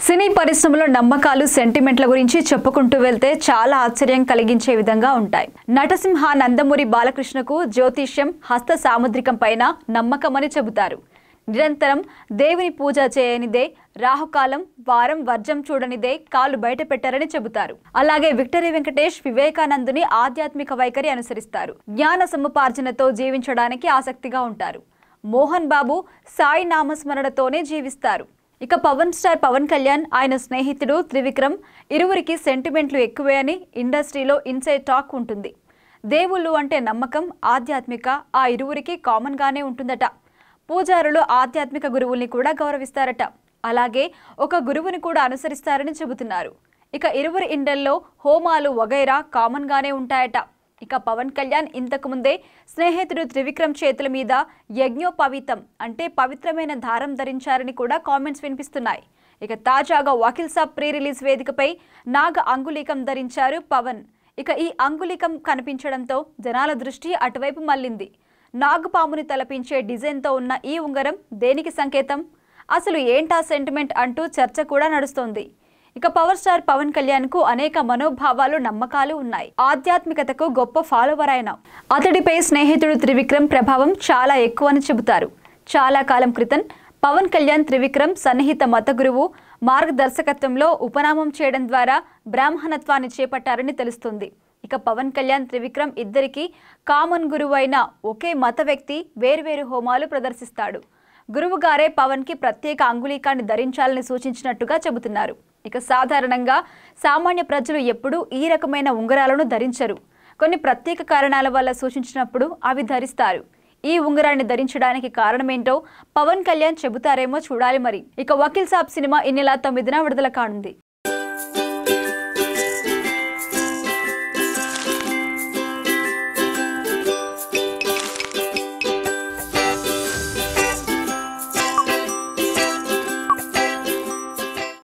సినీ పరిశ్రమలో నమ్మకాలు సెంటిమెంట్ల గురించి చెప్పుకుంటూ వెళ్తే చాలా ఆశ్చర్యం కలిగించే విధంగా ఉంటాయి నటసింహ నందమూరి బాలకృష్ణకు జ్యోతిష్యం హస్త సాముద్రికం పైన నమ్మకమని చెబుతారు నిరంతరం దేవుని పూజ చేయనిదే రాహుకాలం వారం వర్జం చూడనిదే కాలు బయట పెట్టారని చెబుతారు అలాగే విక్టరీ వెంకటేష్ వివేకానందుని ఆధ్యాత్మిక వైఖరి అనుసరిస్తారు జ్ఞాన సముపార్జనతో జీవించడానికి ఆసక్తిగా ఉంటారు మోహన్ బాబు సాయి నామస్మరణతోనే జీవిస్తారు ఇక పవన్ స్టార్ పవన్ కళ్యాణ్ ఆయన స్నేహితుడు త్రివిక్రమ్ ఇరువురికి సెంటిమెంట్లు ఎక్కువే అని ఇండస్ట్రీలో ఇన్సైడ్ టాక్ ఉంటుంది దేవుళ్ళు అంటే నమ్మకం ఆధ్యాత్మిక ఆ ఇరువురికి కామన్గానే ఉంటుందట పూజారులు ఆధ్యాత్మిక గురువుల్ని కూడా గౌరవిస్తారట అలాగే ఒక గురువుని కూడా అనుసరిస్తారని చెబుతున్నారు ఇక ఇరువురి ఇండల్లో హోమాలు వగైరా కామన్గానే ఉంటాయట ఇక పవన్ కళ్యాణ్ ఇంతకు ముందే స్నేహితుడు త్రివిక్రమ్ చేతుల మీద యజ్ఞోపవీతం అంటే పవిత్రమైన దారం ధరించారని కూడా కామెంట్స్ వినిపిస్తున్నాయి ఇక తాజాగా వకీల్ సాబ్ ప్రీ రిలీజ్ వేదికపై నాగ అంగుళీకం ధరించారు పవన్ ఇక ఈ అంగుళీకం కనిపించడంతో జనాల దృష్టి అటువైపు మళ్ళింది నాగుపాముని తలపించే డిజైన్తో ఉన్న ఈ ఉంగరం దేనికి సంకేతం అసలు ఏంటా సెంటిమెంట్ అంటూ చర్చ కూడా నడుస్తోంది ఇక పవర్ స్టార్ పవన్ కళ్యాణ్ కు అనేక మనోభావాలు నమ్మకాలు ఉన్నాయి ఆధ్యాత్మికతకు గొప్ప ఫాలోవర్ ఆయన అతడిపై స్నేహితుడు త్రివిక్రమ్ ప్రభావం చాలా ఎక్కువ అని చెబుతారు చాలా కాలం క్రితం పవన్ కళ్యాణ్ త్రివిక్రమ్ సన్నిహిత మత గురువు మార్గదర్శకత్వంలో ఉపనామం చేయడం ద్వారా బ్రాహ్మణత్వాన్ని చేపట్టారని తెలుస్తుంది ఇక పవన్ కళ్యాణ్ త్రివిక్రమ్ ఇద్దరికి కామన్ గురువు అయిన ఒకే మత వ్యక్తి వేర్వేరు హోమాలు ప్రదర్శిస్తాడు గురువుగారే పవన్కి ప్రత్యేక అంగుళీకాన్ని ధరించాలని సూచించినట్టుగా చెబుతున్నారు ఇక సాధారణంగా సామాన్య ప్రజలు ఎప్పుడూ ఈ రకమైన ఉంగరాలను ధరించరు కొన్ని ప్రత్యేక కారణాల వల్ల సూచించినప్పుడు అవి ధరిస్తారు ఈ ఉంగరాన్ని ధరించడానికి కారణమేంటో పవన్ కళ్యాణ్ చెబుతారేమో చూడాలి మరి ఇక వకీల్ సాబ్ సినిమా ఈ నెల తొమ్మిదిన విడుదల కానుంది